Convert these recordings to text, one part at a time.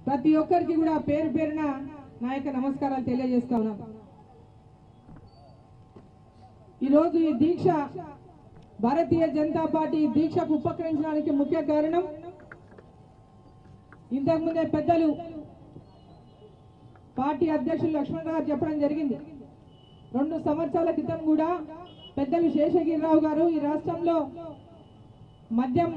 ప్రతి ఒక్కరికి కూడా పేరు పేరున నా యొక్క నమస్కారాలు తెలియజేస్తా ఉన్నాను ఈరోజు ఈ దీక్ష భారతీయ జనతా పార్టీ ఈ దీక్షకు ఉపక్రమించడానికి ముఖ్య కారణం ఇంతకుముందే పెద్దలు పార్టీ అధ్యక్షులు లక్ష్మణ్ గారు చెప్పడం జరిగింది రెండు సంవత్సరాల క్రితం కూడా పెద్దలు శేషగిరిరావు గారు ఈ రాష్ట్రంలో మద్యం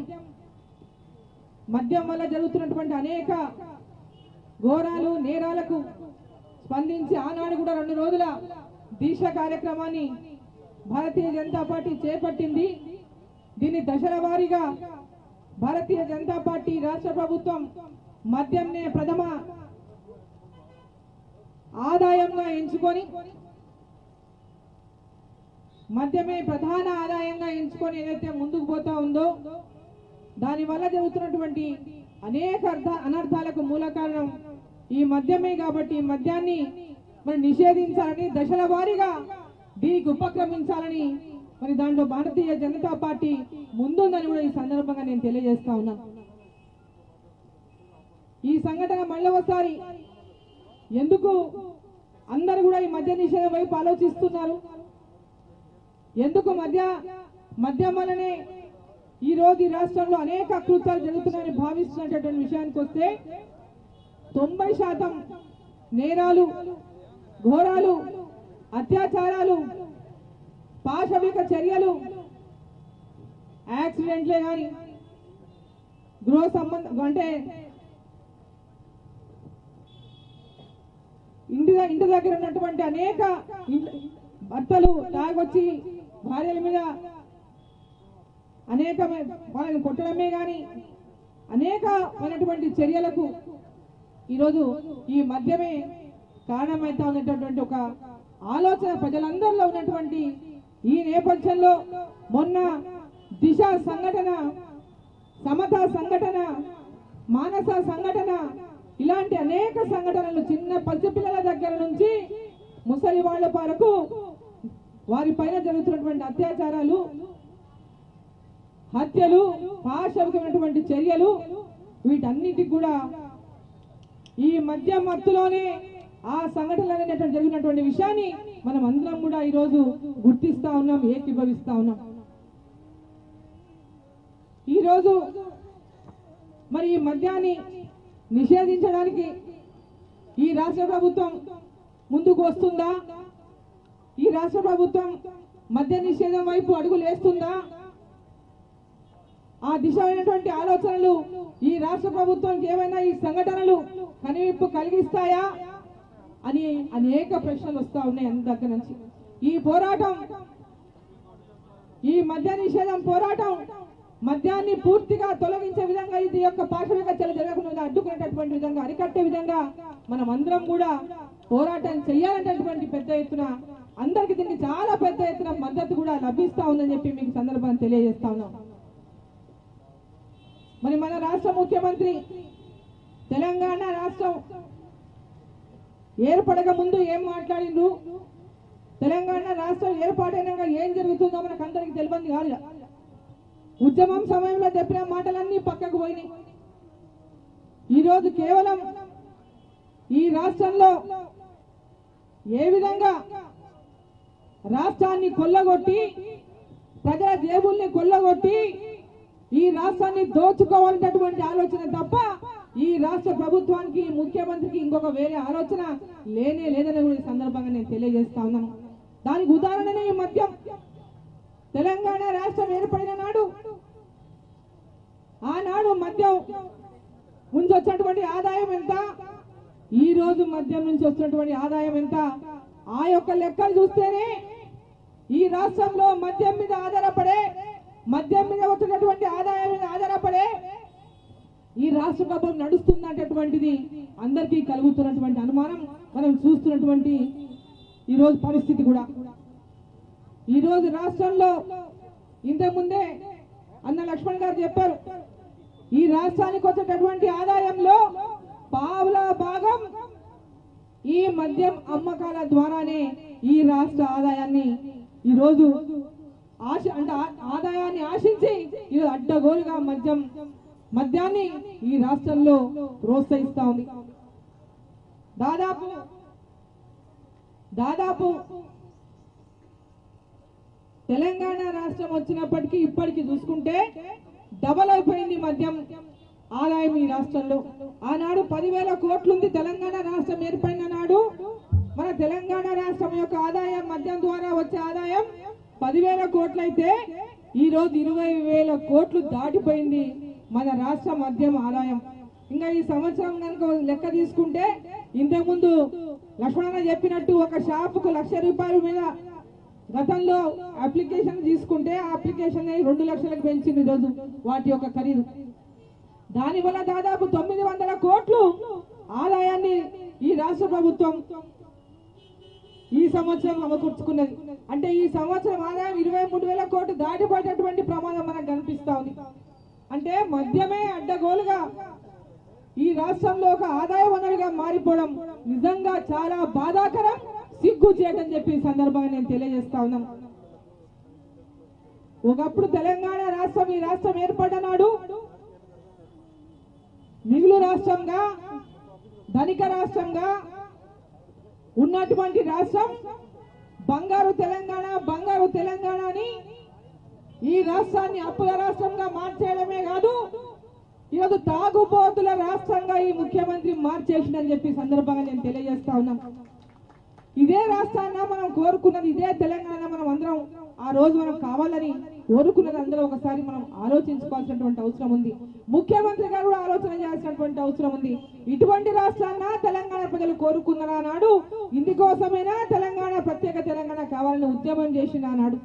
మద్యం వల్ల జరుగుతున్నటువంటి అనేక ఘోరాలు నేరాలకు స్పందించి ఆనాడు కూడా రెండు రోజుల దీక్ష కార్యక్రమాన్ని భారతీయ జనతా పార్టీ చేపట్టింది దీన్ని దశల వారీగా భారతీయ జనతా పార్టీ రాష్ట్ర ప్రభుత్వం మద్యంనే ప్రథమ ఆదాయంగా ఎంచుకొని మద్యమే ప్రధాన ఆదాయంగా ఎంచుకొని ఏదైతే ముందుకు పోతా ఉందో దాని వల్ల జరుగుతున్నటువంటి అనేక అర్థ అనర్థాలకు మూల కారణం ఈ మద్యమే కాబట్టి ఈ మద్యాన్ని మరి నిషేధించాలని దశల వారీగా దీనికి ఉపక్రమించాలని మరి దాంట్లో భారతీయ జనతా పార్టీ ముందుందని కూడా ఈ సందర్భంగా నేను తెలియజేస్తా ఉన్నాను ఈ సంఘటన మళ్ళీ ఒకసారి ఎందుకు అందరు కూడా ఈ మద్య నిషేధం వైపు ఆలోచిస్తున్నారు ఎందుకు మధ్య మద్యం వల్లనే ఈ రోజు ఈ రాష్ట్రంలో అనేక అకృత్యాలు జరుగుతున్నాయని భావిస్తున్నటువంటి విషయానికి వస్తే తొంభై శాతం నేరాలు ఘోరాలు అత్యాచారాలు పాశవిక చర్యలు యాక్సిడెంట్లే కానీ గృహ సంబంధం అంటే ఇంటి ద- ఇంటి దగ్గర ఉన్నటువంటి అనేక ఇంట్- భర్తలు తాగొచ్చి భార్యల మీద అనేక వాళ్ళని కొట్టడమే గాని అనేకమైనటువంటి చర్యలకు ఈరోజు ఈ మద్యమే కారణమైతా ఉన్నటువంటి ఒక ఆలోచన ప్రజలందరిలో ఉన్నటువంటి ఈ నేపథ్యంలో మొన్న దిశ సంఘటన సమత సంఘటన మానస సంఘటన ఇలాంటి అనేక సంఘటనలు చిన్న పసిపిల్లల దగ్గర నుంచి ముసలి వాళ్ళ వరకు వారి పైన జరుగుతున్నటువంటి అత్యాచారాలు హత్యలు పాశవికమైనటువంటి చర్యలు వీటన్నిటికి కూడా ఈ మధ్య మత్తులోనే ఆ సంఘటనలు అనేటువంటి జరిగినటువంటి విషయాన్ని మనం అందరం కూడా ఈరోజు గుర్తిస్తా ఉన్నాం ఏకీభవిస్తా ఉన్నాం ఈరోజు మరి ఈ మద్యాన్ని నిషేధించడానికి ఈ రాష్ట్ర ప్రభుత్వం ముందుకు వస్తుందా ఈ రాష్ట్ర ప్రభుత్వం మద్య నిషేధం వైపు అడుగులు వేస్తుందా ఆ దిశమైనటువంటి ఆలోచనలు ఈ రాష్ట్ర ప్రభుత్వానికి ఏమైనా ఈ సంఘటనలు కనివిప్పు కలిగిస్తాయా అని అనేక ప్రశ్నలు వస్తా ఉన్నాయి అందరి దగ్గర నుంచి ఈ పోరాటం ఈ మద్య నిషేధం పోరాటం మద్యాన్ని పూర్తిగా తొలగించే విధంగా ఇది యొక్క పాశవిక చర్య జరగకుండా అడ్డుకునేటటువంటి విధంగా అరికట్టే విధంగా మనం అందరం కూడా పోరాటం చేయాలనేటటువంటి పెద్ద ఎత్తున అందరికి దీనికి చాలా పెద్ద ఎత్తున మద్దతు కూడా లభిస్తా ఉందని చెప్పి మీకు సందర్భాన్ని తెలియజేస్తా ఉన్నాం మరి మన రాష్ట్ర ముఖ్యమంత్రి తెలంగాణ రాష్ట్రం ఏర్పడక ముందు ఏం మాట్లాడిండ్రు తెలంగాణ రాష్ట్రం ఏర్పాటైనాక ఏం జరుగుతుందో మనకు అందరికి తెలియంది కాదు ఇక. ఉద్యమం సమయంలో చెప్పిన మాటలన్నీ పక్కకు పోయినాయి ఈరోజు కేవలం ఈ రాష్ట్రంలో ఏ విధంగా రాష్ట్రాన్ని కొల్లగొట్టి ప్రజల జేబుల్ని కొల్లగొట్టి ఈ రాష్ట్రాన్ని దోచుకోవాలనేటటువంటి ఆలోచన తప్ప ఈ రాష్ట్ర ప్రభుత్వానికి ఈ ముఖ్యమంత్రికి ఇంకొక వేరే ఆలోచన లేనే లేదని కూడా ఈ సందర్భంగా నేను తెలియజేస్తా ఉన్నాను దానికి ఉదాహరణనే ఈ మద్యం తెలంగాణ రాష్ట్రం ఏర్పడిన నాడు ఆనాడు మద్యం నుంచి వచ్చినటువంటి ఆదాయం ఎంత ఈ రోజు మద్యం నుంచి వచ్చినటువంటి ఆదాయం ఎంత ఆ యొక్క లెక్కలు చూస్తేనే ఈ రాష్ట్రంలో మద్యం మీద ఆధారపడే మద్యం మీద వచ్చినటువంటి ఆదాయం మీద ఆధారపడే ఈ రాష్ట్ర ప్రభుత్వం నడుస్తుందనేటటువంటిది అందరికీ కలుగుతున్నటువంటి అనుమానం మనం చూస్తున్నటువంటి ఈ రోజు పరిస్థితి కూడా ఈ రోజు రాష్ట్రంలో ఇంతకుముందే అన్న లక్ష్మణ్ గారు చెప్పారు ఈ రాష్ట్రానికి వచ్చేటటువంటి ఆదాయంలో పావుల భాగం ఈ మద్యం అమ్మకాల ద్వారానే ఈ రాష్ట్ర ఆదాయాన్ని ఈ రోజు ఆశ అంటే ఆ- ఆదాయాన్ని ఆశించి ఈరోజు అడ్డగోలుగా మద్యం మద్యాన్ని ఈ రాష్ట్రంలో ప్రోత్సహిస్తా ఉంది దాదాపు దాదాపు తెలంగాణ రాష్ట్రం వచ్చినప్పటికీ ఇప్పటికి చూసుకుంటే డబల్ అయిపోయింది మద్యం ఆదాయం ఈ రాష్ట్రంలో ఆనాడు పదివేల కోట్లుంది తెలంగాణ రాష్ట్రం ఏర్పడిన నాడు మన తెలంగాణ రాష్ట్రం యొక్క ఆదాయం మద్యం ద్వారా వచ్చే ఆదాయం పదివేల కోట్లయితే ఈ రోజు ఇరవై వేల కోట్లు దాటిపోయింది మన రాష్ట్ర మద్యం ఆదాయం ఇంకా ఈ సంవత్సరం కనుక లెక్క తీసుకుంటే ఇంతకుముందు లక్ష్మణ చెప్పినట్టు ఒక షాపుకు లక్ష రూపాయల మీద గతంలో అప్లికేషన్ తీసుకుంటే ఆ అప్లికేషన్ రెండు లక్షలకు పెంచింది ఈరోజు వాటి యొక్క ఖరీదు దానివల్ల దాదాపు తొమ్మిది వందల కోట్లు ఆదాయాన్ని ఈ రాష్ట్ర ప్రభుత్వం ఈ సంవత్సరం సమకూర్చుకున్నది అంటే ఈ సంవత్సరం ఆదాయం ఇరవై మూడు వేల కోట్లు దాటిపోయేటటువంటి ప్రమాదం మనకు కనిపిస్తా ఉంది అంటే మద్యమే అడ్డగోలుగా ఈ రాష్ట్రంలో ఒక ఆదాయ వనరుగా మారిపోవడం నిజంగా చాలా బాధాకరం సిగ్గు చేయటని చెప్పి ఈ సందర్భంగా నేను తెలియజేస్తా ఉన్నాను ఒకప్పుడు తెలంగాణ రాష్ట్రం ఈ రాష్ట్రం ఏర్పడ్డ నాడు మిగులు రాష్ట్రంగా ధనిక రాష్ట్రంగా ఉన్నటువంటి రాష్ట్రం బంగారు తెలంగాణ బంగారు తెలంగాణ అని ఈ రాష్ట్రాన్ని అప్పుల రాష్ట్రంగా మార్చేయడమే కాదు ఈరోజు తాగుబోతుల రాష్ట్రంగా ఈ ముఖ్యమంత్రి మార్చేసిందని చెప్పి ఈ సందర్భంగా నేను తెలియజేస్తా ఉన్నాం ఇదే రాష్ట్రాన్న మనం కోరుకున్నది ఇదే తెలంగాణ మనం అందరం ఆ రోజు మనం కావాలని కోరుకున్నది అందరూ ఒకసారి మనం ఆలోచించుకోవాల్సినటువంటి అవసరం ఉంది ముఖ్యమంత్రి గారు కూడా ఆలోచన చేయాల్సినటువంటి అవసరం ఉంది ఇటువంటి రాష్ట్రాన్న తెలంగాణ ప్రజలు కోరుకున్నారా నాడు ఇందుకోసమైనా తెలంగాణ ప్రత్యేక తెలంగాణ కావాలని ఉద్యమం చేసిన నాడు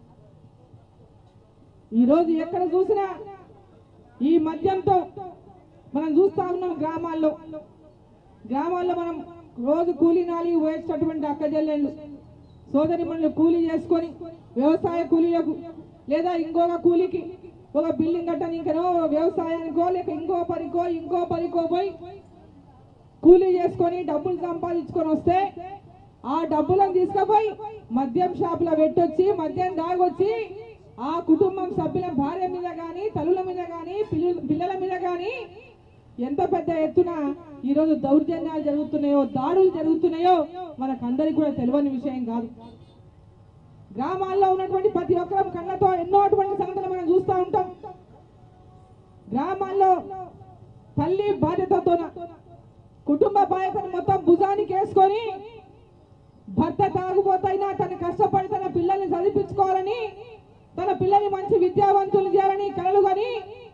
ఈ రోజు ఎక్కడ చూసినా ఈ మద్యంతో మనం చూస్తా ఉన్నాం గ్రామాల్లో గ్రామాల్లో మనం రోజు కూలీ నాలి వేసేటటువంటి అక్కజల్లెళ్ళు సోదరి మనలు కూలీ చేసుకొని వ్యవసాయ కూలీలకు లేదా ఇంకొక కూలీకి ఒక బిల్డింగ్ కట్టడానికనో వ్యవసాయానికో లేక ఇంకో పనికో ఇంకో పనికో పోయి కూలీ చేసుకొని డబ్బులు సంపాదించుకొని వస్తే ఆ డబ్బులను తీసుకుపోయి మద్యం షాపులో పెట్టొచ్చి మద్యం దాగొచ్చి ఆ కుటుంబం సభ్యుల భార్య మీద గాని తల్లుల మీద గాని పిల్ల- పిల్లల మీద గాని ఎంత పెద్ద ఎత్తున ఈ రోజు దౌర్జన్యాలు జరుగుతున్నాయో దాడులు జరుగుతున్నాయో మనకందరికి కూడా తెలియని విషయం కాదు గ్రామాల్లో ఉన్నటువంటి ప్రతి ఒక్కరం కళ్ళతో ఎన్నో అటువంటి సంఘటనలు మనం చూస్తూ ఉంటాం గ్రామాల్లో తల్లి బాధ్యతతో కుటుంబ బాధ్యతను మొత్తం భుజానికి వేసుకొని భర్త తాగుపోతైనా తను కష్టపడి తన పిల్లల్ని చదివించుకోవాలని తన పిల్లల్ని మంచి విద్యావంతులు చేయాలని కలలు కానీ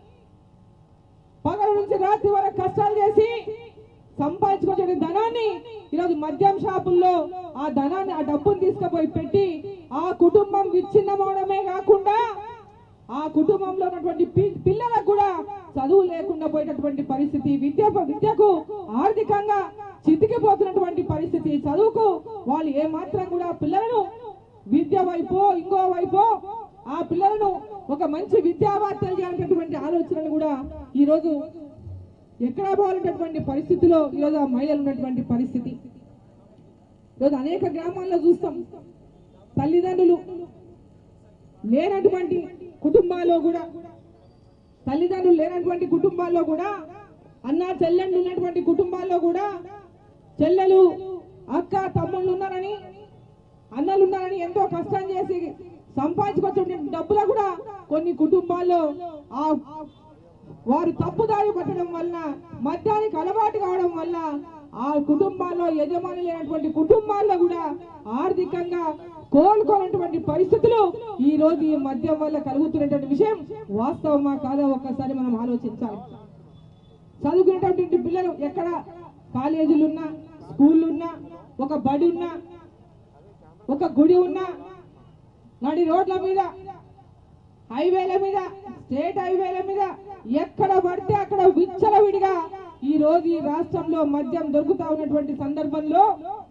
పగల నుంచి రాత్రి వరకు కష్టాలు చేసి సంపాదించుకునే ధనాన్ని ఈరోజు మద్యం షాపుల్లో ఆ ధనాన్ని ఆ డబ్బును తీసుకుపోయి పెట్టి ఆ కుటుంబం విచ్ఛిన్నమవడమే కాకుండా ఆ కుటుంబంలో ఉన్నటువంటి పి- పిల్లలకు కూడా చదువు లేకుండా పోయేటటువంటి పరిస్థితి విద్య విద్యకు ఆర్థికంగా చితికిపోతున్నటువంటి పరిస్థితి చదువుకు వాళ్ళు ఏ మాత్రం కూడా పిల్లలను విద్య వైపు ఇంకో వైపు ఆ పిల్లలను ఒక మంచి విద్యావార్తలు చేయాలనేటువంటి ఆలోచనలు కూడా ఈ రోజు ఎక్కడ పోవాలనేటువంటి పరిస్థితిలో ఈరోజు ఆ మహిళలు ఉన్నటువంటి పరిస్థితి ఈరోజు అనేక గ్రామాల్లో చూస్తాం తల్లిదండ్రులు లేనటువంటి కుటుంబాల్లో కూడా తల్లిదండ్రులు లేనటువంటి కుటుంబాల్లో కూడా అన్న చెల్లెండ్లు ఉన్నటువంటి కుటుంబాల్లో కూడా చెల్లెలు అక్క తమ్ముళ్ళు ఉన్నారని అన్నలు ఉన్నారని ఎంతో కష్టం చేసి సంపాదించుకొచ్చే డబ్బులు కూడా కొన్ని కుటుంబాల్లో ఆ వారు తప్పుదారి పట్టడం వల్ల మద్యానికి అలవాటు కావడం వల్ల ఆ కుటుంబాల్లో యజమాని లేనటువంటి కుటుంబాల్లో కూడా ఆర్థికంగా కోలుకోనటువంటి పరిస్థితులు ఈ రోజు ఈ మద్యం వల్ల కలుగుతున్నటువంటి విషయం వాస్తవమా కాదా ఒక్కసారి మనం ఆలోచించాలి చదువుకునేటటువంటి పిల్లలు ఎక్కడ కాలేజీలు ఉన్నా స్కూళ్ళు ఉన్నా ఒక బడి ఉన్నా ఒక గుడి ఉన్నా నడి రోడ్ల మీద హైవేల మీద స్టేట్ హైవేల మీద ఎక్కడ పడితే అక్కడ విచ్చలవిడిగా ఈ రోజు ఈ రాష్ట్రంలో మద్యం దొరుకుతా ఉన్నటువంటి సందర్భంలో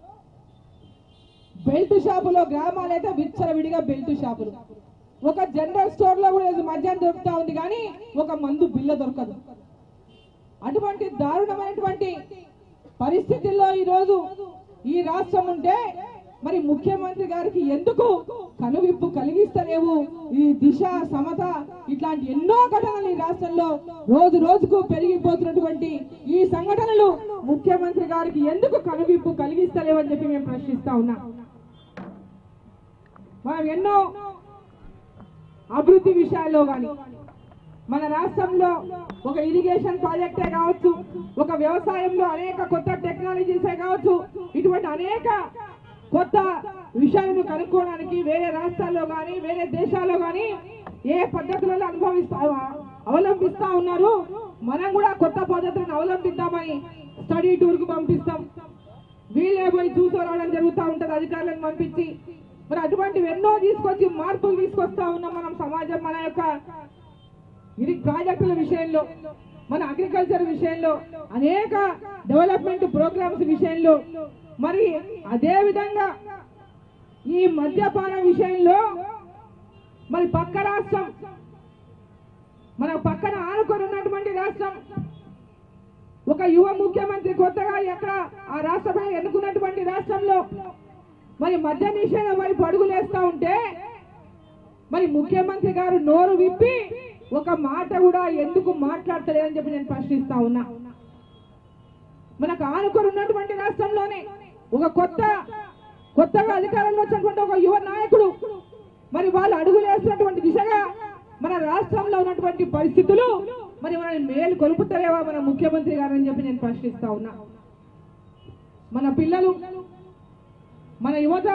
బెల్ట్ షాపులో గ్రామాలైతే విచ్చలవిడిగా బెల్ట్ షాపులు ఒక జనరల్ స్టోర్ లో కూడా ఈరోజు మద్యం దొరుకుతా ఉంది కానీ ఒక మందు బిల్ల దొరకదు అటువంటి దారుణమైనటువంటి పరిస్థితుల్లో ఈ రోజు ఈ రాష్ట్రం ఉంటే మరి ముఖ్యమంత్రి గారికి ఎందుకు కనువిప్పు కలిగిస్తలేవు ఈ దిశ సమత ఇట్లాంటి ఎన్నో ఘటనలు ఈ రాష్ట్రంలో రోజు రోజుకు పెరిగిపోతున్నటువంటి ఈ సంఘటనలు ముఖ్యమంత్రి గారికి ఎందుకు కనువిప్పు కలిగిస్తలేవు అని చెప్పి మేము ప్రశ్నిస్తా ఉన్నాం మనం ఎన్నో అభివృద్ధి విషయాల్లో కానీ మన రాష్ట్రంలో ఒక ఇరిగేషన్ ప్రాజెక్టే కావచ్చు ఒక వ్యవసాయంలో అనేక కొత్త టెక్నాలజీసే కావచ్చు ఇటువంటి అనేక కొత్త విషయాలను కనుక్కోవడానికి వేరే రాష్ట్రాల్లో కానీ వేరే దేశాల్లో కానీ ఏ పద్ధతులలో అనుభవిస్తా అవలంబిస్తా ఉన్నారు మనం కూడా కొత్త పద్ధతులను అవలంబిద్దామని స్టడీ టూర్ కు పంపిస్తాం వీళ్ళే పోయి చూసుకోవడం జరుగుతూ ఉంటది అధికారులను పంపించి మరి అటువంటివి ఎన్నో తీసుకొచ్చి మార్పులు తీసుకొస్తా ఉన్నాం మనం సమాజం మన యొక్క ఇది ప్రాజెక్టుల విషయంలో మన అగ్రికల్చర్ విషయంలో అనేక డెవలప్మెంట్ ప్రోగ్రామ్స్ విషయంలో మరి అదే విధంగా ఈ మద్యపాన విషయంలో మరి పక్క రాష్ట్రం మన పక్కన ఆనుకొని ఉన్నటువంటి రాష్ట్రం ఒక యువ ముఖ్యమంత్రి కొత్తగా ఎక్కడ ఆ రాష్ట్రపై ఎన్నుకున్నటువంటి రాష్ట్రంలో మరి మద్య నిషేధం వైపు అడుగులేస్తా ఉంటే మరి ముఖ్యమంత్రి గారు నోరు విప్పి ఒక మాట కూడా ఎందుకు మాట్లాడతలేదని చెప్పి నేను ప్రశ్నిస్తా ఉన్నా మనకు ఆనుకొని ఉన్నటువంటి రాష్ట్రంలోనే ఒక కొత్త కొత్తగా అధికారంలో వచ్చినటువంటి ఒక యువ నాయకుడు మరి వాళ్ళు అడుగులేస్తున్నటువంటి దిశగా మన రాష్ట్రంలో ఉన్నటువంటి పరిస్థితులు మరి మనల్ని మేలు కొలుపుతలేవా మన ముఖ్యమంత్రి గారు అని చెప్పి నేను ప్రశ్నిస్తా ఉన్నా మన పిల్లలు మన యువత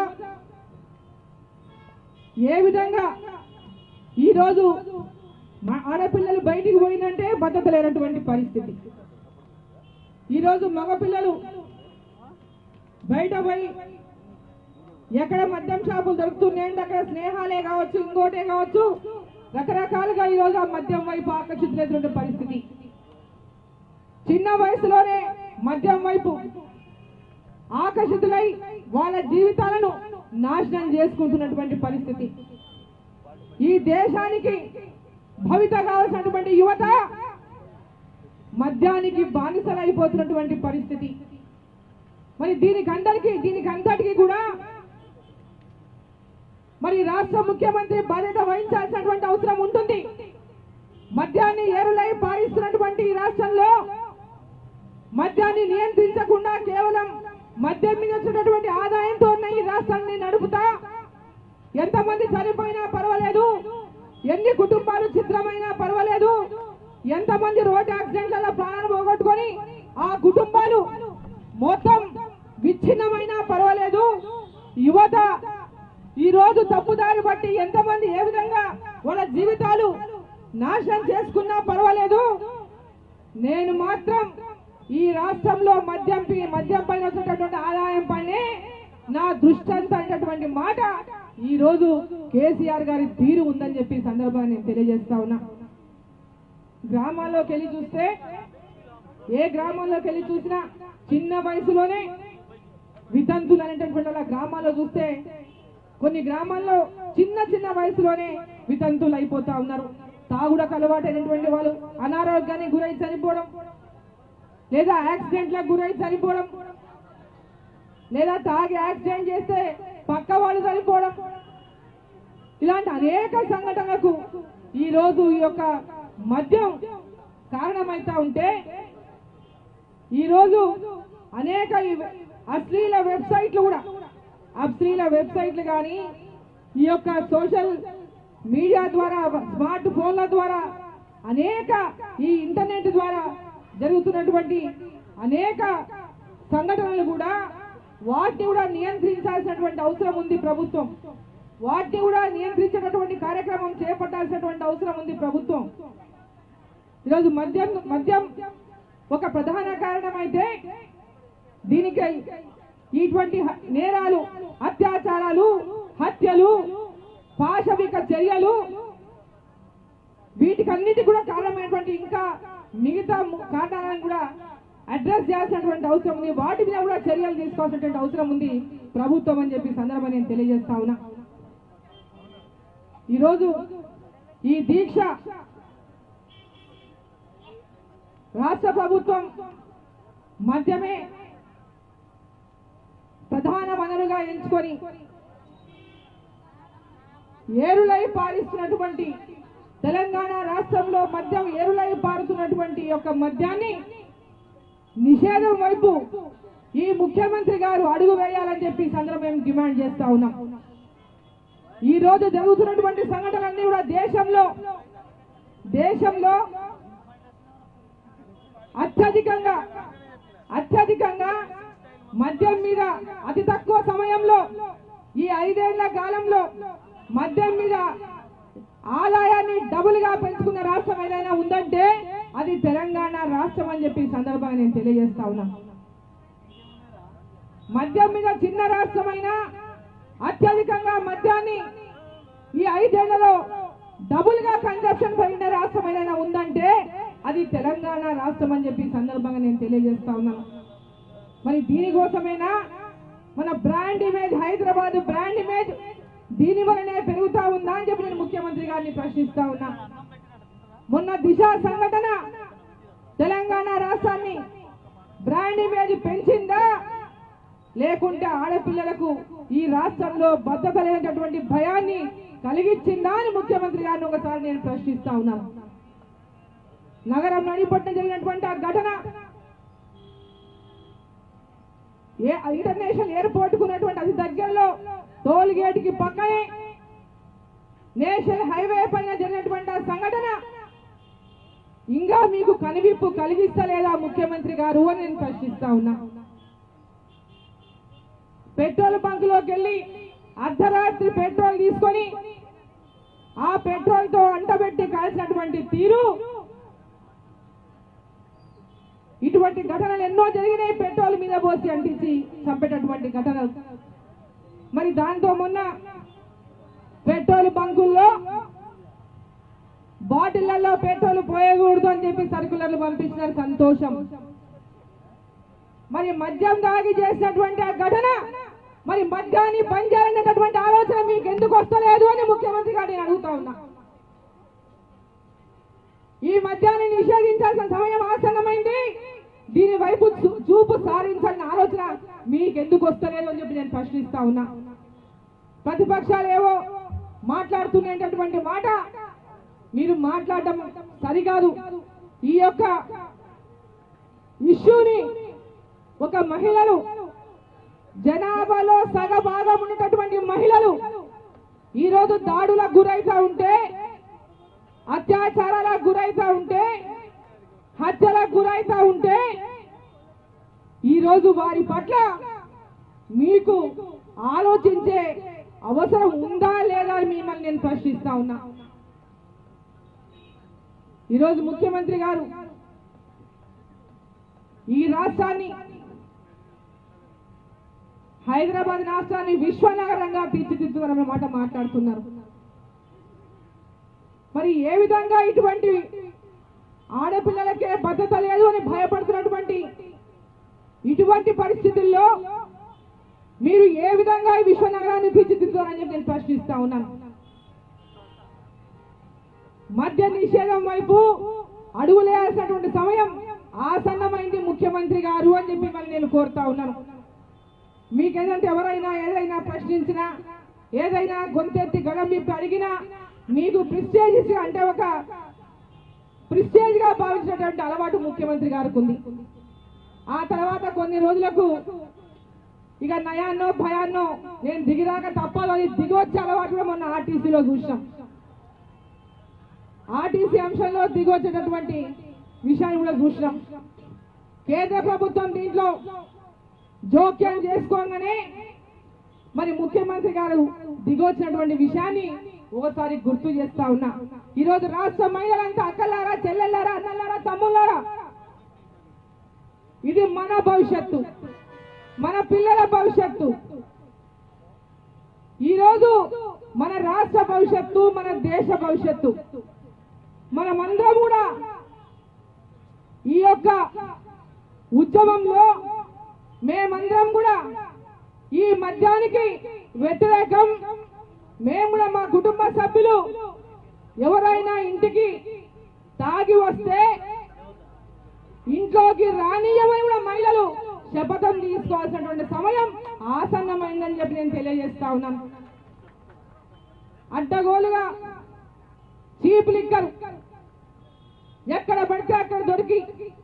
ఏ విధంగా ఈరోజు మా ఆడపిల్లలు బయటికి పోయిందంటే భద్రత లేనటువంటి పరిస్థితి ఈరోజు మగపిల్లలు బయట పోయి ఎక్కడ మద్యం షాపులు దొరుకుతున్నాయంటే అక్కడ స్నేహాలే కావచ్చు ఇంకోటే కావచ్చు రకరకాలుగా ఈరోజు ఆ మద్యం వైపు ఆకర్షితులైనటువంటి పరిస్థితి చిన్న వయసులోనే మద్యం వైపు ఆకర్షితులై వాళ్ళ జీవితాలను నాశనం చేసుకుంటున్నటువంటి పరిస్థితి ఈ దేశానికి భవిత కావాల్సినటువంటి యువత మద్యానికి బానిసలైపోతున్నటువంటి పరిస్థితి మరి దీనికి అందరికీ దీనికి అంతటికి కూడా మరి రాష్ట్ర ముఖ్యమంత్రి బాధ్యత వహించాల్సినటువంటి అవసరం ఉంటుంది మద్యాన్ని ఏరులై పారిస్తున్నటువంటి ఈ రాష్ట్రంలో మద్యాన్ని నియంత్రించకుండా కేవలం మద్యం మీద వచ్చినటువంటి ఆదాయంతో ఉన్న ఈ రాష్ట్రాన్ని నడుపుతా ఎంతమంది చనిపోయినా పర్వాలేదు ఎన్ని కుటుంబాలు చిత్రమైనా పర్వాలేదు ఎంతమంది రోడ్డు యాక్సిడెంట్లలో ప్రాణాలు పోగొట్టుకొని ఆ కుటుంబాలు మొత్తం విచ్ఛిన్నమైనా పర్వాలేదు యువత ఈ రోజు తప్పుదారి బట్టి ఎంతమంది ఏ విధంగా వాళ్ళ జీవితాలు నాశనం చేసుకున్నా పర్వాలేదు నేను మాత్రం ఈ రాష్ట్రంలో మద్యం పి- మద్యం పైన వచ్చినటువంటి ఆదాయం పైనే నా దృష్టి అంతా అనేటటువంటి మాట ఈ రోజు కేసీఆర్ గారి తీరు ఉందని చెప్పి ఈ సందర్భంగా నేను తెలియజేస్తా ఉన్నా గ్రామాల్లోకి వెళ్ళి చూస్తే ఏ గ్రామంలోకి వెళ్ళి చూసినా చిన్న వయసులోనే వితంతులు అనేటటువంటి వాళ్ళ గ్రామాల్లో చూస్తే కొన్ని గ్రామాల్లో చిన్న చిన్న వయసులోనే వితంతులు అయిపోతా ఉన్నారు తాగుడకు అలవాటైనటువంటి వాళ్ళు అనారోగ్యానికి గురై చనిపోవడం లేదా యాక్సిడెంట్లకు గురై చనిపోవడం లేదా తాగి యాక్సిడెంట్ చేస్తే పక్క వాళ్ళు చనిపోవడం ఇలాంటి అనేక సంఘటనలకు ఈ రోజు ఈ యొక్క మద్యం కారణమైతా ఉంటే ఈ రోజు అనేక ఈ అశ్లీల వెబ్సైట్లు కూడా అశ్లీల వెబ్సైట్లు కానీ ఈ యొక్క సోషల్ మీడియా ద్వారా స్మార్ట్ ఫోన్ల ద్వారా అనేక ఈ ఇంటర్నెట్ ద్వారా జరుగుతున్నటువంటి అనేక సంఘటనలు కూడా వాటిని కూడా నియంత్రించాల్సినటువంటి అవసరం ఉంది ప్రభుత్వం వాటిని కూడా నియంత్రించేటటువంటి కార్యక్రమం చేపట్టాల్సినటువంటి అవసరం ఉంది ప్రభుత్వం ఈరోజు మద్యం మద్యం ఒక ప్రధాన కారణం అయితే దీనికి ఇటువంటి హ- నేరాలు అత్యాచారాలు హత్యలు పాశవిక చర్యలు వీటికన్నిటి కూడా కారణమైనటువంటి ఇంకా మిగతా ము- కారణాలను కూడా అడ్రస్ చేయాల్సినటువంటి అవసరం ఉంది వాటి మీద కూడా చర్యలు తీసుకోవాల్సినటువంటి అవసరం ఉంది ప్రభుత్వం అని చెప్పి ఈ సందర్భంగా నేను తెలియజేస్తా ఉన్నా ఈరోజు ఈ దీక్ష రాష్ట్ర ప్రభుత్వం మద్యమే ప్రధాన వనరుగా ఎంచుకొని ఏరులై పారిస్తున్నటువంటి తెలంగాణ రాష్ట్రంలో మద్యం ఏరులై పారుతున్నటువంటి ఈ యొక్క మద్యాన్ని నిషేధం వైపు ఈ ముఖ్యమంత్రి గారు అడుగు వేయాలని చెప్పి ఈ సందర్భం మేము డిమాండ్ చేస్తా ఉన్నాం ఈ రోజు జరుగుతున్నటువంటి సంఘటనలన్నీ కూడా దేశంలో దేశంలో అత్యధికంగా అత్యధికంగా మద్యం మీద అతి తక్కువ సమయంలో ఈ ఐదేళ్ల కాలంలో మద్యం మీద ఆదాయాన్ని డబుల్ గా పెంచుకున్న రాష్ట్రం ఏదైనా ఉందంటే అది తెలంగాణ రాష్ట్రం అని చెప్పి ఈ సందర్భంగా నేను తెలియజేస్తా ఉన్నా మద్యం మీద చిన్న రాష్ట్రమైనా అత్యధికంగా మద్యాన్ని ఈ ఐదేళ్లలో డబుల్ గా కన్జప్షన్ పెరిగిన రాష్ట్రం ఏదైనా ఉందంటే అది తెలంగాణ రాష్ట్రం అని చెప్పి ఈ సందర్భంగా నేను తెలియజేస్తా ఉన్నాను మరి దీనికోసమేనా మన brand image Hyderabad brand image దీని వలనే పెరుగుతా ఉందా అని చెప్పి నేను ముఖ్యమంత్రి గారిని ప్రశ్నిస్తా ఉన్నా మొన్న దిశ సంఘటన తెలంగాణ రాష్ట్రాన్ని బ్రాండ్ ఇమేజ్ పెంచిందా లేకుంటే ఆడపిల్లలకు ఈ రాష్ట్రంలో భద్రత లేనటువంటి భయాన్ని కలిగించిందా అని ముఖ్యమంత్రి గారిని ఒకసారి నేను ప్రశ్నిస్తా ఉన్నాను నగరం నడిపట్నం జరిగినటువంటి ఆ ఘటన ఏ ఇంటర్నేషనల్ ఎయిర్పోర్ట్ కు ఉన్నటువంటి అతి దగ్గరలో టోల్ గేట్ కి పక్కనే నేషనల్ హైవే పైన జరిగినటువంటి ఆ సంఘటన ఇంకా మీకు కనివిప్పు కలిగిస్తలేదా ముఖ్యమంత్రి గారు అని నేను ప్రశ్నిస్తా ఉన్నా పెట్రోల్ బంక్ లోకి వెళ్ళి అర్ధరాత్రి పెట్రోల్ తీసుకొని ఆ పెట్రోల్ తో అంటబెట్టి కాల్చినటువంటి తీరు ఇటువంటి ఘటనలు ఎన్నో జరిగినాయి పెట్రోల్ మీద పోసి అంటించి చంపేటటువంటి ఘటనలు మరి దాంతో మొన్న పెట్రోల్ బంకుల్లో బాటిళ్లలో పెట్రోల్ పోయకూడదు అని చెప్పి సర్కులర్లు పంపించినారు సంతోషం మరి మద్యం దాగి చేసినటువంటి ఆ ఘటన మరి మద్యాన్ని బంద్ చేయాలనేటటువంటి ఆలోచన మీకు ఎందుకు వస్తలేదు అని ముఖ్యమంత్రి గారు నేను అడుగుతా ఉన్నా ఈ మద్యాన్ని నిషేధించాల్సిన సమయం ఆసన్నమైంది దీని వైపు చూ- చూపు సారించాలన్న ఆలోచన మీకు ఎందుకు వస్తలేదు అని చెప్పి నేను ప్రశ్నిస్తా ఉన్నా ప్రతిపక్షాలు ఏవో మాట్లాడుతున్నటువంటి మాట మీరు మాట్లాడటం సరికాదు ఈ యొక్క ఇష్యూని ఒక మహిళలు జనాభాలో సగ భాగం ఉన్నటువంటి మహిళలు ఈ రోజు దాడులకు గురైతా ఉంటే అత్యాచారాలకు గురైతా ఉంటే హత్యలకు గురైతా ఉంటే ఈ రోజు వారి పట్ల మీకు ఆలోచించే అవసరం ఉందా లేదా అని మిమ్మల్ని నేను ప్రశ్నిస్తా ఉన్నా ఈరోజు ముఖ్యమంత్రి గారు ఈ రాష్ట్రాన్ని హైదరాబాద్ రాష్ట్రాన్ని విశ్వనగరంగా తీర్చిదిద్దుతారన్న మాట మాట్లాడుతున్నారు మరి ఏ విధంగా ఇటువంటి ఆడపిల్లలకే భద్రత లేదు అని భయపడుతున్నటువంటి ఇటువంటి పరిస్థితుల్లో మీరు ఏ విధంగా ఈ విశ్వనగరాన్ని తీర్చిదిద్దుతారని చెప్పి నేను ప్రశ్నిస్తా ఉన్నాను మద్య నిషేధం వైపు అడుగులేయాల్సినటువంటి సమయం ఆసన్నమైంది ముఖ్యమంత్రి గారు అని చెప్పి మరి నేను కోరుతా ఉన్నాను మీకేదంటే ఎవరైనా ఏదైనా ప్రశ్నించినా ఏదైనా గొంతెత్తి గడం విప్పి అడిగినా మీకు ప్రిస్టేజ్ అంటే ఒక ప్రిస్టేజ్ గా భావించినటువంటి అలవాటు ముఖ్యమంత్రి గారికి ఉంది ఆ తర్వాత కొన్ని రోజులకు ఇక నయాన్నో భయాన్నో నేను దిగిరాక తప్పదు అని దిగొచ్చే అలవాటు కూడా మొన్న ఆర్టీసీలో చూసాం ఆర్టీసీ అంశంలో దిగొచ్చేటటువంటి విషయాన్ని కూడా చూసినాం కేంద్ర ప్రభుత్వం దీంట్లో జోక్యం చేసుకోగానే మరి ముఖ్యమంత్రి గారు దిగొచ్చినటువంటి విషయాన్ని ఒకసారి గుర్తు చేస్తా ఉన్నా ఈ రోజు రాష్ట్ర మహిళలంతా అక్కలారా చెల్లెల్లారా అన్నలారా తమ్ముళ్ళారా ఇది మన భవిష్యత్తు మన పిల్లల భవిష్యత్తు ఈ రోజు మన రాష్ట్ర భవిష్యత్తు మన దేశ భవిష్యత్తు మనమందరం కూడా ఈ యొక్క ఉద్యమంలో మేమందరం కూడా ఈ మద్యానికి వ్యతిరేకం మేము కూడా మా కుటుంబ సభ్యులు ఎవరైనా ఇంటికి తాగి వస్తే ఇంట్లోకి రానియమని కూడా మహిళలు శపథం తీసుకోవాల్సినటువంటి సమయం ఆసన్నమైందని చెప్పి నేను తెలియజేస్తా ఉన్నాను అడ్డగోలుగా చీప్ లిక్కర్ ఎక్కడ పడితే అక్కడ దొరికి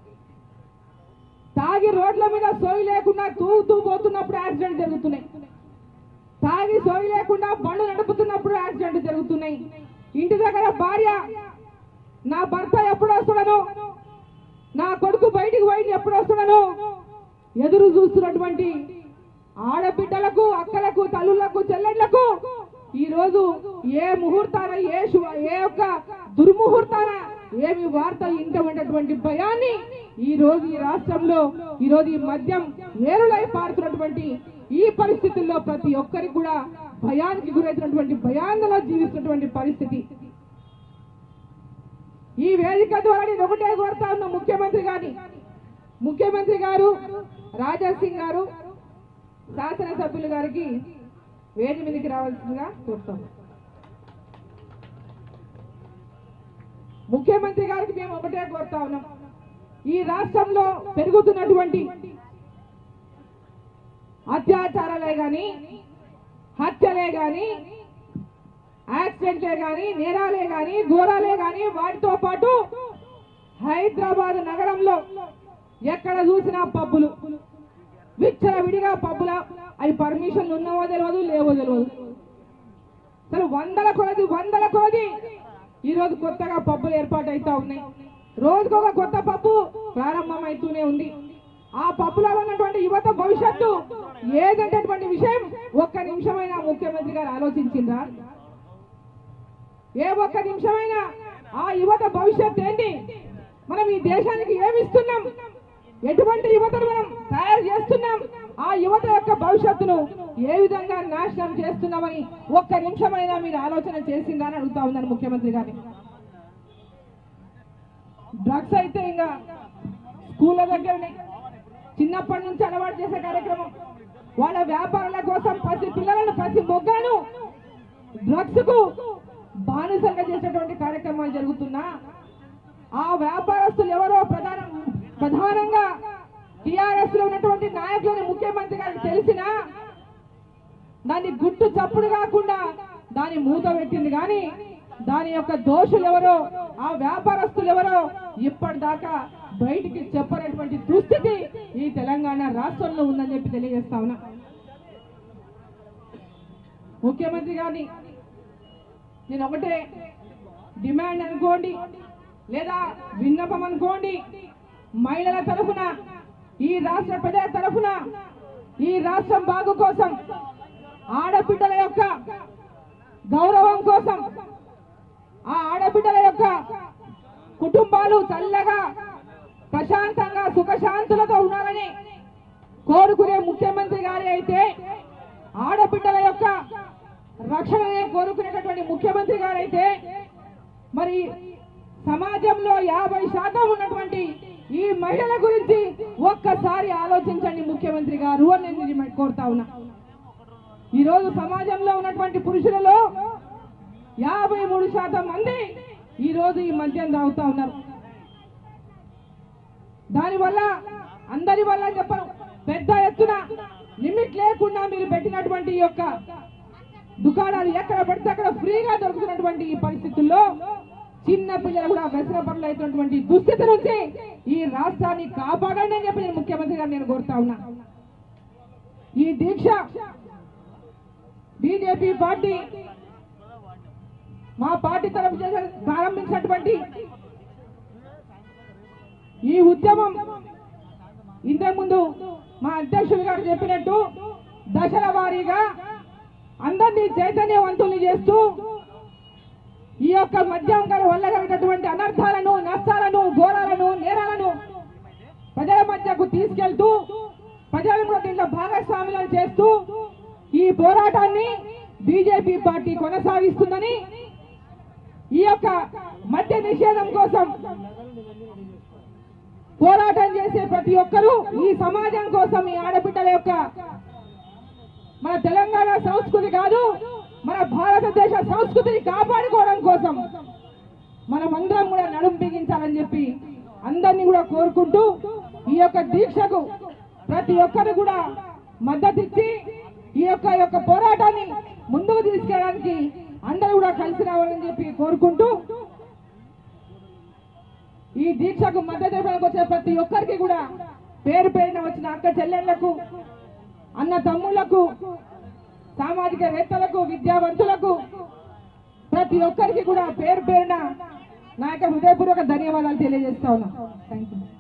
తాగి రోడ్ల మీద సోయి లేకుండా తూగుతూ పోతున్నప్పుడు యాక్సిడెంట్ జరుగుతున్నాయి తాగి సోయి లేకుండా బండ్లు నడుపుతున్నప్పుడు యాక్సిడెంట్ జరుగుతున్నాయి ఇంటి దగ్గర భార్య నా భర్త ఎప్పుడు వస్తున్నాను నా కొడుకు బయటికి బయట ఎప్పుడు వస్తున్నాను ఎదురు చూస్తున్నటువంటి ఆడబిడ్డలకు అక్కలకు తల్లులకు చెల్లెళ్లకు ఈ రోజు ఏ ముహూర్తాన ఏ శుభ ఏ యొక్క దుర్ముహూర్తాన ఏమి వార్త ఇంటమైనటువంటి భయాన్ని ఈ రోజు ఈ రాష్ట్రంలో ఈ రోజు ఈ మద్యం ఏరులై పారుతున్నటువంటి ఈ పరిస్థితుల్లో ప్రతి ఒక్కరికి కూడా భయానికి గురైతున్నటువంటి భయాందలో జీవిస్తున్నటువంటి పరిస్థితి ఈ వేదిక ద్వారా నేను ఒకటే కోరుతా ఉన్న ముఖ్యమంత్రి గారిని ముఖ్యమంత్రి గారు రాజా సింగ్ గారు శాసనసభ్యులు గారికి వేది మీదకి రావాల్సిందిగా కోరుతాం ముఖ్యమంత్రి గారికి మేము ఒకటే కోరుతా ఉన్నాం ఈ రాష్ట్రంలో పెరుగుతున్నటువంటి అత్యాచారాలే గాని హత్యలే గాని యాక్సిడెంట్లే గాని నేరాలే గాని ఘోరాలే గాని వాటితో పాటు హైదరాబాద్ నగరంలో ఎక్కడ చూసినా పబ్బులు విచ్చల విడిగా పబ్బుల అవి పర్మిషన్లు ఉన్నావో తెలియదు లేవో తెలియదు అసలు వందల కొలది వందల కొలది ఈ రోజు కొత్తగా పబ్బులు ఏర్పాటు అవుతా ఉన్నాయి రోజుకొక కొత్త పబ్బు ప్రారంభం అవుతూనే ఉంది ఆ పబ్బులో ఉన్నటువంటి యువత భవిష్యత్తు ఏదంటేటువంటి విషయం ఒక్క నిమిషమైనా ముఖ్యమంత్రి గారు ఆలోచించిందా ఏ ఒక్క నిమిషమైనా ఆ యువత భవిష్యత్ ఏంటి మనం ఈ దేశానికి ఏమి ఇస్తున్నాం ఎటువంటి యువతను మనం తయారు చేస్తున్నాం ఆ యువత యొక్క భవిష్యత్తును ఏ విధంగా నాశనం చేస్తున్నామని ఒక్క నిమిషమైనా మీరు ఆలోచన చేసిందా అని అడుగుతా ఉన్నాను ముఖ్యమంత్రి గారిని డ్రగ్స్ అయితే ఇంకా స్కూళ్ళ దగ్గరనే చిన్నప్పటి నుంచి అలవాటు చేసే కార్యక్రమం వాళ్ళ వ్యాపారాల కోసం ప్రతి పిల్లలను ప్రతి మొగ్గను డ్రగ్స్ కు బానిసంగా చేసేటువంటి కార్యక్రమాలు జరుగుతున్నా ఆ వ్యాపారస్తులు ఎవరో ప్రధాన ప్రధానంగా టిఆర్ఎస్ లో ఉన్నటువంటి నాయకులని ముఖ్యమంత్రి గారికి తెలిసినా దాన్ని గుట్టు చప్పుడు కాకుండా దాని మూత పెట్టింది కానీ దాని యొక్క దోషులు ఎవరో ఆ వ్యాపారస్తులు ఎవరో ఇప్పటిదాకా బయటికి చెప్పనటువంటి దుస్థితి ఈ తెలంగాణ రాష్ట్రంలో ఉందని చెప్పి తెలియజేస్తా ఉన్నా ముఖ్యమంత్రి గారిని నేను ఒకటే డిమాండ్ అనుకోండి లేదా విన్నపం అనుకోండి మహిళల తరఫున ఈ రాష్ట్ర ప్రజల తరఫున ఈ రాష్ట్రం బాగు కోసం ఆడబిడ్డల యొక్క గౌరవం కోసం ఆ ఆడబిడ్డల యొక్క కుటుంబాలు చల్లగా ప్రశాంతంగా సుఖశాంతులతో ఉండాలని కోరుకునే ముఖ్యమంత్రి గారి అయితే ఆడబిడ్డల యొక్క రక్షణనే కోరుకునేటటువంటి ముఖ్యమంత్రి గారైతే మరి సమాజంలో యాభై శాతం ఉన్నటువంటి ఈ మహిళల గురించి ఒక్కసారి ఆలోచించండి ముఖ్యమంత్రి గారు అని నేను డిమాండ్ కోరుతా ఉన్నా ఈ రోజు సమాజంలో ఉన్నటువంటి పురుషులలో యాభై మూడు శాతం మంది ఈ రోజు ఈ మద్యం తాగుతా ఉన్నారు దానివల్ల అందరి వల్ల చెప్పను పెద్ద ఎత్తున లిమిట్ లేకుండా మీరు పెట్టినటువంటి ఈ యొక్క దుకాణాలు ఎక్కడ పడితే అక్కడ ఫ్రీగా దొరుకుతున్నటువంటి ఈ పరిస్థితుల్లో చిన్న పిల్లలు కూడా వ్యసన పనులు అవుతున్నటువంటి దుస్థితి నుంచి ఈ రాష్ట్రాన్ని కాపాడండి అని చెప్పి నేను ముఖ్యమంత్రి గారు నేను కోరుతా ఉన్నా ఈ దీక్ష బీజేపీ పార్టీ మా పార్టీ తరఫు చేసిన ప్రారంభించినటువంటి ఈ ఉద్యమం ఇంతకుముందు మా అధ్యక్షులు గారు చెప్పినట్టు దశల వారీగా అందరినీ చైతన్యవంతుల్ని చేస్తూ ఈ యొక్క మద్యం గారి వల్ల కలిగినటువంటి అనర్థాలను నష్టాలను ఘోరాలను నేరాలను ప్రజల మధ్యకు తీసుకెళ్తూ ప్రజలను కూడా దీంట్లో భాగస్వాములను చేస్తూ ఈ పోరాటాన్ని బీజేపీ పార్టీ కొనసాగిస్తుందని ఈ యొక్క మద్య నిషేధం కోసం పోరాటం చేసే ప్రతి ఒక్కరూ ఈ సమాజం కోసం ఈ ఆడబిడ్డల యొక్క మన తెలంగాణ సంస్కృతి కాదు మన భారతదేశ సంస్కృతిని కాపాడుకోవడం కోసం మనం అందరం కూడా నడుం బిగించాలని చెప్పి అందరినీ కూడా కోరుకుంటూ ఈ యొక్క దీక్షకు ప్రతి ఒక్కరు కూడా మద్దతు ఇచ్చి ఈ యొక్క ఈ యొక్క పోరాటాన్ని ముందుకు తీసుకెళ్ళడానికి అందరూ కూడా కలిసి రావాలని చెప్పి కోరుకుంటూ ఈ దీక్షకు మద్దతు ఇవ్వడానికి వచ్చిన ప్రతి ఒక్కరికి కూడా పేరు పేరున వచ్చిన అక్క చెల్లెళ్లకు అన్న తమ్ముళ్లకు సామాజికవేత్తలకు విద్యావంతులకు ప్రతి ఒక్కరికి కూడా పేరు పేరున నా యొక్క హృదయపూర్వక ధన్యవాదాలు తెలియజేస్తా ఉన్నా థ్యాంక్ యూ